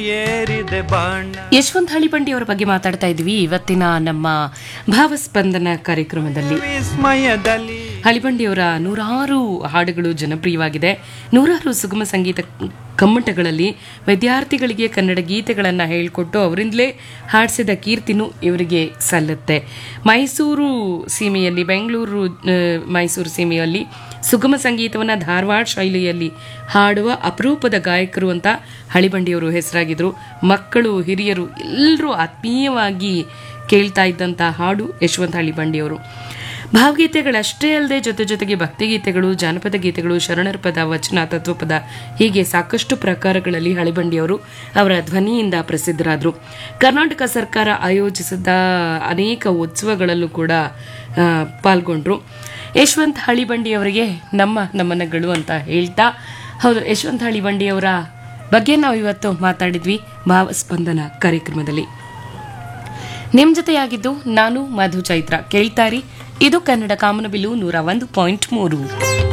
ಏರಿದೆ ಬಾಣ ಯಶವಂತ್ ಹಳಿಬಂಡಿ ಅವರ ಬಗ್ಗೆ ಮಾತಾಡ್ತಾ ಇದ್ವಿ ಇವತ್ತಿನ ನಮ್ಮ ಭಾವಸ್ಪಂದನ ಕಾರ್ಯಕ್ರಮದಲ್ಲಿ ವಿಸ್ಮಯದಲ್ಲಿ ಹಳಿಬಂಡಿಯವರ ನೂರಾರು ಹಾಡುಗಳು ಜನಪ್ರಿಯವಾಗಿದೆ ನೂರಾರು ಸುಗಮ ಸಂಗೀತ ಕಮ್ಮಟಗಳಲ್ಲಿ ವಿದ್ಯಾರ್ಥಿಗಳಿಗೆ ಕನ್ನಡ ಗೀತೆಗಳನ್ನು ಹೇಳಿಕೊಟ್ಟು ಅವರಿಂದಲೇ ಹಾಡಿಸಿದ ಕೀರ್ತಿನೂ ಇವರಿಗೆ ಸಲ್ಲುತ್ತೆ ಮೈಸೂರು ಸೀಮೆಯಲ್ಲಿ ಬೆಂಗಳೂರು ಆ, ಮೈಸೂರು ಸೀಮೆಯಲ್ಲಿ ಸುಗಮ ಸಂಗೀತವನ್ನು ಧಾರವಾಡ ಶೈಲಿಯಲ್ಲಿ ಹಾಡುವ ಅಪರೂಪದ ಗಾಯಕರು ಅಂತ ಹಳಿಬಂಡಿಯವರು ಹೆಸರಾಗಿದ್ರು ಮಕ್ಕಳು ಹಿರಿಯರು ಎಲ್ಲರೂ ಆತ್ಮೀಯವಾಗಿ ಕೇಳ್ತಾ ಇದ್ದಂಥ ಹಾಡು ಯಶವಂತ ಹಳಿಬಂಡಿಯವರು ಭಾವಗೀತೆಗಳಷ್ಟೇ ಅಲ್ಲದೆ ಜೊತೆ ಜೊತೆಗೆ ಭಕ್ತಿಗೀತೆಗಳು ಜಾನಪದ ಗೀತೆಗಳು ಶರಣರ ಪದ ವಚನ ತತ್ವಪದ ಹೀಗೆ ಸಾಕಷ್ಟು ಪ್ರಕಾರಗಳಲ್ಲಿ ಹಳಿಬಂಡಿಯವರು ಅವರ ಧ್ವನಿಯಿಂದ ಪ್ರಸಿದ್ಧರಾದರು ಕರ್ನಾಟಕ ಸರ್ಕಾರ ಆಯೋಜಿಸಿದ ಅನೇಕ ಉತ್ಸವಗಳಲ್ಲೂ ಕೂಡ ಆ, ಪಾಲ್ಗೊಂಡ್ರು ಯಶವಂತ್ ಹಳಿಬಂಡಿಯವರಿಗೆ ನಮ್ಮ ನಮನಗಳು ಅಂತ ಹೇಳ್ತಾ ಹೌದು ಯಶವಂತ್ ಹಳಿಬಂಡಿಯವರ ಬಗ್ಗೆ ನಾವು ಇವತ್ತು ಮಾತಾಡಿದ್ವಿ ಭಾವಸ್ಪಂದನ ಕಾರ್ಯಕ್ರಮದಲ್ಲಿ ನಿಮ್ ಜೊತೆಯಾಗಿದ್ದು ನಾನು ಮಧು ಚೈತ್ರ ಕೇಳ್ತಾರಿ ಇದು ಕನ್ನಡ ಕಾಮನಬಿಲ್ಲು ನೂರ ಒಂದು ಪಾಯಿಂಟ್ ಮೂರು